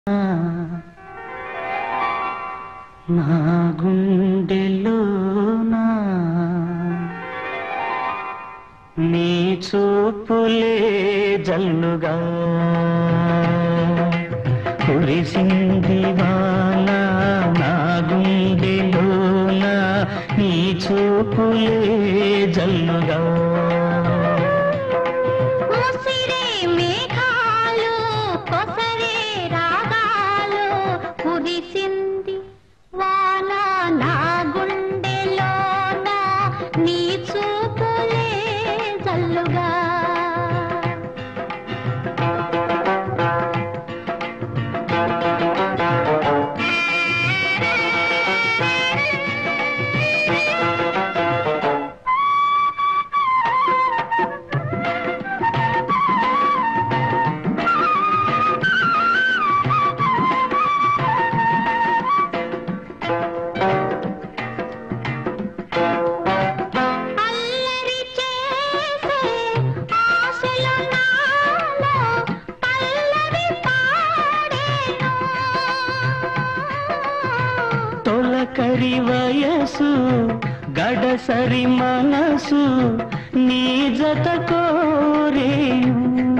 నా గుండెలోనా నీ చూపులే జల్లుగా కురిసింది వాన నా గుండెలోన నీ చూపులే జల్లుగా ముసిరే మేఘాలు కొసరే రాగాలు కురిసింది వాన నా గుండెలోన నీ చూపులే జల్లుగా అల్లరి చేసే ఆశలు నాలో పల్లవి పాడేను తొలకరి వయసు గడసరి మనసు నీ జత కోరేను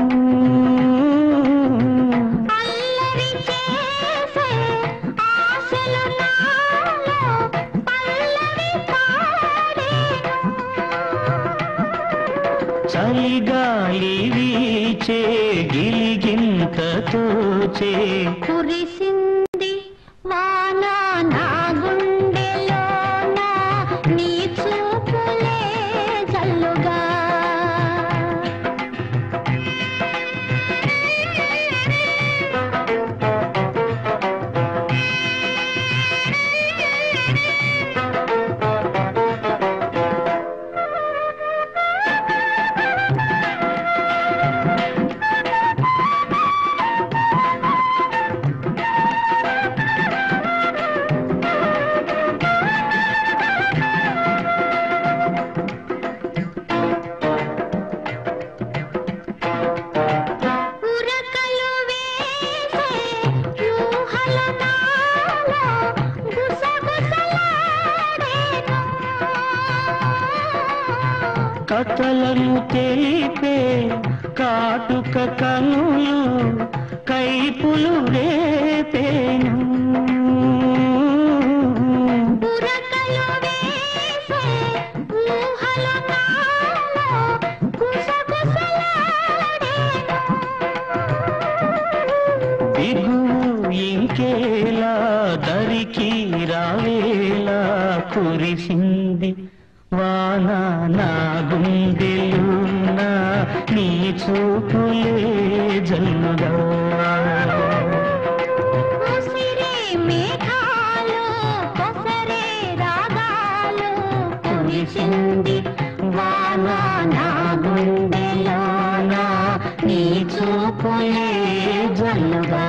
అల్లరి చేసే ఆశలు నాలో పల్లవి పాడేను చలిగాలి వీచే గిలిగింతతో చే కురిసింది వాన నా గుండెలోన నీ చూపులే జల్లుగా ఉరకలు వేసే ఊహల నాలో గుసగుసలాడేను కథలను తెలిపే కాటుక కనులు కైపులు రేపేను ఉరకలు వేసే ఊహల నాలో గుసగుసలాడేను దిగువు ఇంకేలా దరికి రావేలా కురిసింది వాన నా గుండెలున్న నీ చూపులే జల్లుగా ముసిరే మేఘాలు కొసరే రాగాలు కురిసింది వాన నా గుండెలోన నీ చూపులే జల్లుగా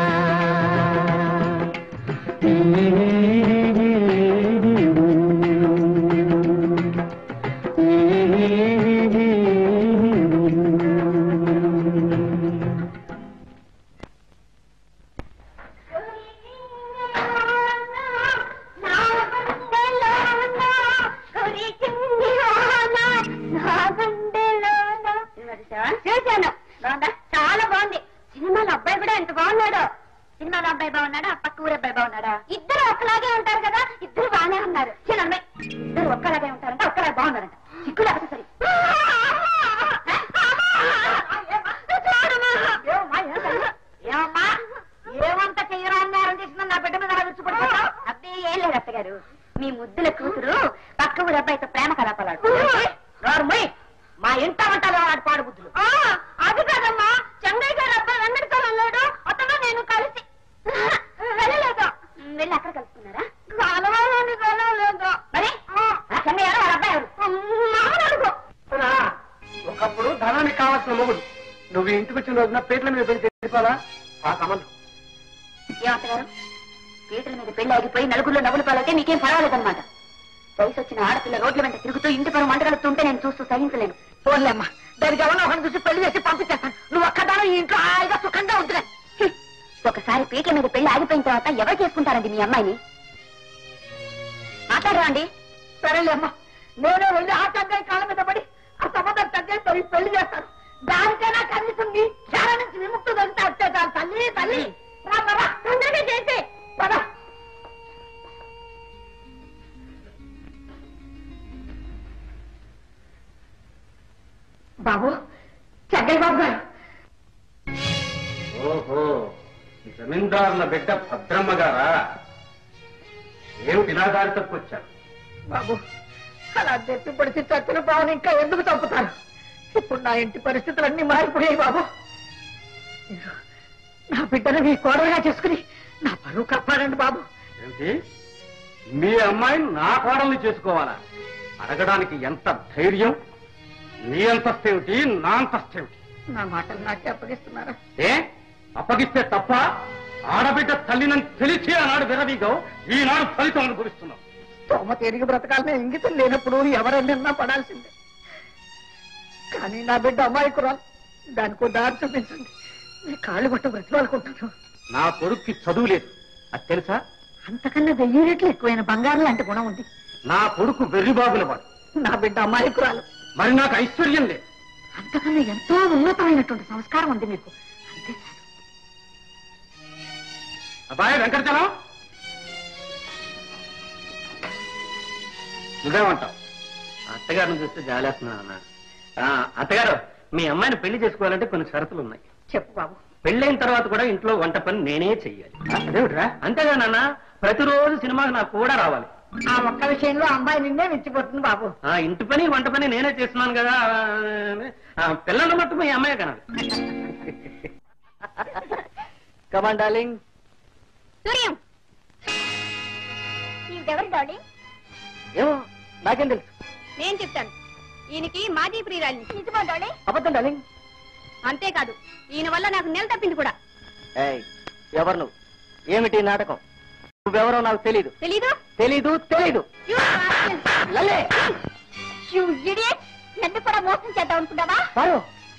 చూశాను బాగుందా చాలా బాగుంది సినిమాలో అబ్బాయి కూడా ఎంత బాగున్నాడు సినిమాలో అబ్బాయి బాగున్నాడా పక్క ఊరు అబ్బాయి బాగున్నాడా ఇద్దరు ఒక్కలాగే ఉంటారు కదా ఇద్దరు బాగానే ఉన్నారు చిన్న ఇద్దరు ఒక్కలాగే ఉంటారంట ఒక్కలాగే బాగున్నారంట చిక్కు లేకపోతే సరి ఏమమ్మా ఏమంత చెయ్యరా అన్నారని చేసిన నా బిడ్డ మీద విడిచిపడిపోతావు అబ్బే ఏం లేదు అత్తగారు మీ ముద్దుల కూతురు పక్క ఊరు అబ్బాయితో ప్రేమ కలాపలాడు రారుమోయ్ మా ఇంట వంటలో వాడు పాడు బుద్ధులు అది కాదమ్మా చెంగయ్య గారు అబ్బాయి వెంకటస్వామి అన్నాడు అతను నేను కలిసి వెళ్ళలేదు వెళ్ళి అక్కడ కలుసుకున్నారా కలవాలని కలవలేదు మరి ఆ చెంగయ్య గారు వాళ్ళ అబ్బాయి ఎవరు ఒకప్పుడు ధనానికి కావాల్సిన మొగుడు నువ్వు ఇంటికి వచ్చిన రోజున పేట్ల మీద పెళ్లి చెప్పాలా ఆ సంబంధం ఏమంటారు పీటల మీద పెళ్లి ఆగిపోయి నలుగురిలో నవ్వులు పాలైతే మీకేం పర్వాలేదన్నమాట వయసు వచ్చిన ఆడపిల్ల రోడ్ల వెంట తిరుగుతూ ఇంటి పరు మంటగలుగుతుంటే నేను చూస్తూ సహించలేను పోన్లేమ్మా దానికి ఎవరో ఒకరిని చూసి పెళ్లి చేసి పంపించేస్తాను నువ్వు ఒక్కదాని ఈ ఇంట్లో హాయిగా సుఖంగా ఉంటున్నా ఒకసారి పీట్ల మీద పెళ్లి ఆగిపోయిన తర్వాత ఎవరు చేసుకుంటారండి మీ అమ్మాయిని మాట్లాడరా అండి సరేలేమ్మా నేను వెళ్ళి ఆ తగ్గయ్య కాళ్ళ మీద పడి ఆ సంబంధం తగ్గయ్యతో ఈ పెళ్లి చేస్తాను దానికైనా కనీసం నీ క్షార నుంచి విముక్తి దొరికితే వచ్చే చాలు తల్లి తల్లి రా, రా, రా, తొందరగా చేసే పద బాబు చెగ్గయ్య బాబు గారు ఓహో జమీందారుల బిడ్డ భద్రమ్మ గారా ఏమిటి ఇలా దారి తప్పొచ్చారు బాబు అలా దెప్పి పొడిచి చచ్చిన బాబుని ఇంకా ఎందుకు చంపుతారు ఇప్పుడు నా ఇంటి పరిస్థితులన్నీ మారిపోయాయి బాబు మీరు నా బిడ్డను మీ కోడలుగా చేసుకుని నా పరువు కాపాడండి బాబు ఏమిటి మీ అమ్మాయిని నా కోడల్ని చేసుకోవాలా అడగడానికి ఎంత ధైర్యం నీ అంతస్తేమిటి నా అంతస్తేమిటి నా మాటలు నాకే అప్పగిస్తున్నారా ఏ అప్పగిస్తే తప్ప ఆడబిడ్డ తల్లినని తెలిసి ఆనాడు విరవీగో ఈనాడు ఫలితం అనుభవిస్తున్నావు తోమ తిరిగి బ్రతకాలనే ఇంగితం లేనప్పుడు ఎవరైనా పడాల్సిందే కానీ నా బిడ్డ అమాయకురాలు దానికో దారి చూపించండి మీ కాళ్ళు పట్టు బ్రతిమాలుకుంటాను నా కొడుక్కి చదువు లేదు అది తెలుసా అంతకన్నా వెయ్యి రెట్లు ఎక్కువైన బంగారం లాంటి గుణం ఉంది నా కొడుకు వెర్రిబాబుల వాడు నా బిడ్డ అమాయకురాలు మరి నాకు ఐశ్వర్యం లేదు అంతకన్నా ఎంతో ఉన్నతమైనటువంటి సంస్కారం ఉంది మీకు అంతే చాలు. అబ్బాయి వెంకటచలం నువ్వేమంటావు అత్తగారిని చూస్తే జాలేస్తున్నా అన్న ఆ, అత్తగారు మీ అమ్మాయిని పెళ్లి చేసుకోవాలంటే కొన్ని షరతులు ఉన్నాయి చెప్పు బాబు పెళ్ళైన తర్వాత కూడా ఇంట్లో వంట పని నేనే చెయ్యాలి ఆ, అదేమిట్రా అంతేగా నాన్న ప్రతిరోజు సినిమాకి నాకు కూడా రావాలి ఆ ఒక్క విషయంలో అమ్మాయి నిన్నే మెచ్చిపోతుంది బాబు ఆ ఇంటి పని వంట పని నేనే చేస్తున్నాను కదా ఆ, పిల్లల మట్టు మీ అమ్మాయి కనాలి కమాన్ డార్లింగ్ సూర్యం ఇదెవరి డార్లింగ్ ఏమో నాకేం తెలుసు నేను చెప్తాను ఈయనకి మాజీ ప్రియురాలి నిజమా డార్లింగ్ అబద్ధం డార్లింగ్ అంతేకాదు ఈయన వల్ల నాకు నెల తప్పింది కూడా ఎవరు నువ్వు ఏమిటి ఈ నాటకం నువ్వెవరో నాకు తెలీదు తెలీదు తెలీదు తెలీదు You rascal. లల్లే You idiot. నన్ను కూడా మోసం చేద్దాం అనుకుంటావా పారు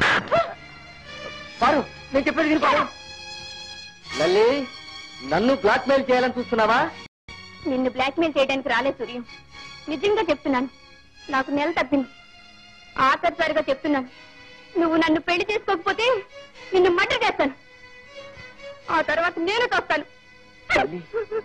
పారు నేను చెప్పేది విను పారు లల్లి నన్ను బ్లాక్ మెయిల్ చేయాలని చూస్తున్నావా నిన్ను బ్లాక్మెయిల్ చేయడానికి రాలేదు సూర్యం నిజంగా చెప్తున్నాను నాకు నెల తప్పింది ఆఖరిసారిగా చెప్తున్నాను నువ్వు నన్ను పెళ్లి చేసుకోకపోతే నిన్ను మర్డర్ చేస్తాను ఆ తర్వాత నేను తోస్తాను లల్లి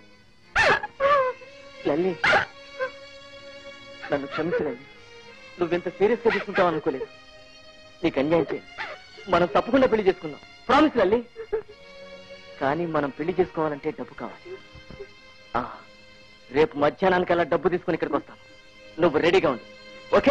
లల్లి నన్ను క్షమించలేదు నువ్వెంత సీరియస్ గా తీసుకుంటావు అనుకోలేదు నీకు అన్యాయం చేయి మనం తప్పకుండా పెళ్లి చేసుకుందాం ప్రామిస్ లల్లి కానీ మనం పెళ్లి చేసుకోవాలంటే డబ్బు కావాలి ఆ, రేపు మధ్యాహ్నానికల్లా డబ్బు తీసుకుని ఇక్కడికి వస్తాను నువ్వు రెడీగా ఉండు ఓకే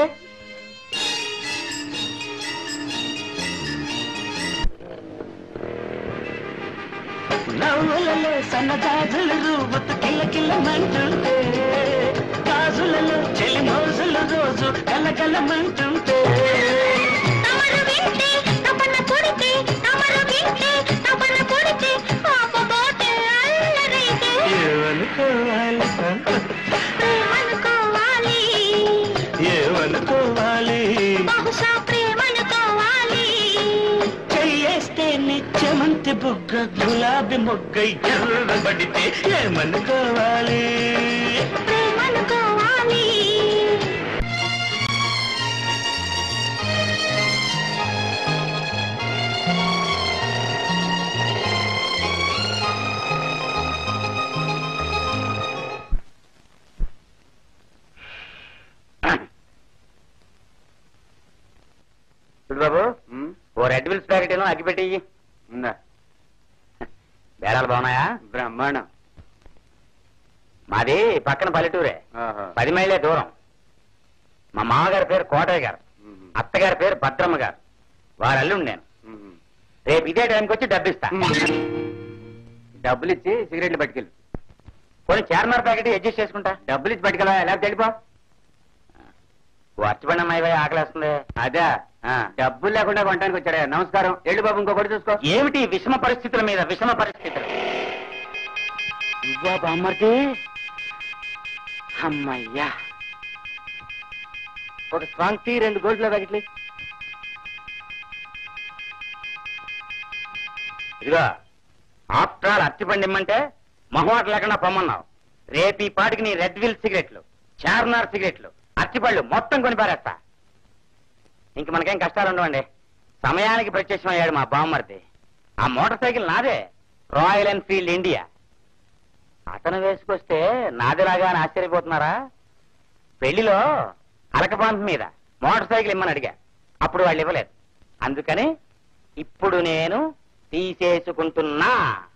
నవ్వులలో సన్నజాజులు రూబతు కిల్ల కిల్లమంటుంటే గాజులలో చెలి మోజులు రోజు కలకలమంటుంటే తమరు వింటే తపన కొడితే తమరు వింటే తపన కొడితే ఆపబోతే అల్లరైతే ఏమనుకోవాలి ప్రేమనుకోవాలి ఏమనుకోవాలి బహుశా ప్రేమనుకోవాలి చెయ్యేస్తే నిత్యమంతి బుగ్గ గులాబీ మొగ్గ ఎర్రబడితే ఏమనుకోవాలి ప్రేమనుకోవాలి బాబు ఓ రెడ్ విల్స్ ప్యాకెట్ ఏమో అగ్గిపెట్టి ఉందా బేరాలు బాగున్నాయా బ్రహ్మాండం మాది పక్కన పల్లెటూరే పది మైళ్ళే దూరం మా మామగారి పేరు కోటయ్య గారు అత్తగారి పేరు భద్రమ్మ గారు వారు అల్లుండి నేను రేపు ఇదే టైంకి వచ్చి డబ్బు ఇస్తా డబ్బులు ఇచ్చి సిగరెట్లు పట్టుకెళ్ళు కొన్ని చార్మార్ ప్యాకెట్ అడ్జస్ట్ చేసుకుంటా డబ్బులు ఇచ్చి పట్టుకెళ్ళా లేకపోతే వెళ్ళిపో వర్చబడిన అమ్మాయి ఆకలేస్తుంది అదే ఆ, డబ్బులు లేకుండా కొనడానికి వచ్చాడే నమస్కారం ఎళ్ళు బాబు ఇంకొకటి చూసుకో ఏమిటి విషమ పరిస్థితుల మీద విషమ పరిస్థితులు ఇవ్వా బామ్మర్ది అమ్మయ్యా ఒక స్ట్రాంగ్ టీ రెండు గోల్డ్ లో ప్యాకెట్లు ఇదిగో ఆఫ్టర్ ఆల్ అత్తిపండి ఇమ్మంటే మొహమాట లేకుండా పొమ్మన్నావు రేపు ఈ పాటికి నీ రెడ్ విల్ సిగరెట్లు చార్నార్ సిగరెట్లు అత్తిపళ్ళు మొత్తం కొని పారేస్తా ఇంక మనకేం కష్టాలు ఉండవండి సమయానికి ప్రత్యక్షం అయ్యాడు మా బామ్మర్ది ఆ మోటార్ సైకిల్ నాదే రాయల్ ఎన్ఫీల్డ్ ఇండియా అతను వేసుకొస్తే నాదిలాగా అని ఆశ్చర్యపోతున్నారా పెళ్లిలో అలకబాంధ మీద మోటార్ సైకిల్ ఇమ్మని అడిగా అప్పుడు వాళ్ళు ఇవ్వలేదు అందుకని ఇప్పుడు నేను తీసేసుకుంటున్నా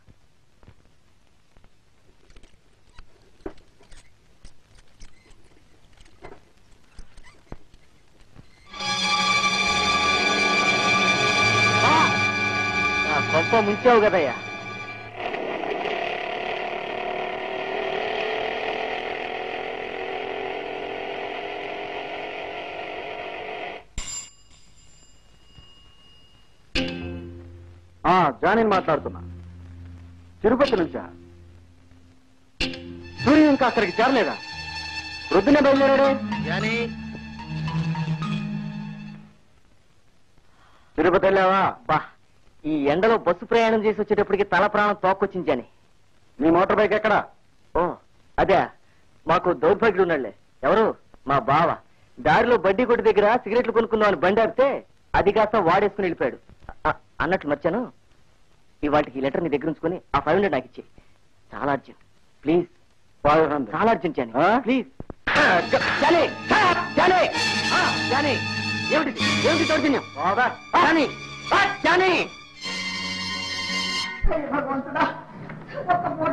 నా కొంప ముంచావు కదయ్యా జానీ మాట్లాడుతున్నా తిరుపతి నుంచా సూర్యుడు ఇంకా అక్కడికి చేరలేదా వృద్ధినే బయలుదేరాడే తిరుపతి వెళ్ళావా బా ఈ ఎండలో బస్సు ప్రయాణం చేసి వచ్చేటప్పటికి తల ప్రాణం తోక్కొచ్చించాని నీ మోటార్ బైక్ ఎక్కడా ఓ అదే మాకు దౌర్భాగ్యుడు ఉన్నాడులే ఎవరు మా బావ దారిలో బడ్డీ కొట్టు దగ్గర సిగరెట్లు కొనుక్కుందామని బండి ఆపితే అది కాస్త వాడేసుకుని వెళ్ళిపోయాడు అ- అన్నట్లు మర్చాను ఇవాటికి ఈ లెటర్ నీ దగ్గర ఉంచుకొని ఆ ఫైవ్ హండ్రెడ్ నాకు ఇచ్చే చాలా అర్జెంట్ ప్లీజ్ చాలా అర్జెంట్ జానీ ఆ? ప్లీజ్ జానీ జానీ ఆ, జానీ ఏమిటి ఏమిటి దౌర్జన్యం జానీ ఆ, జానీ భగవంతుడా ఒక్క పూట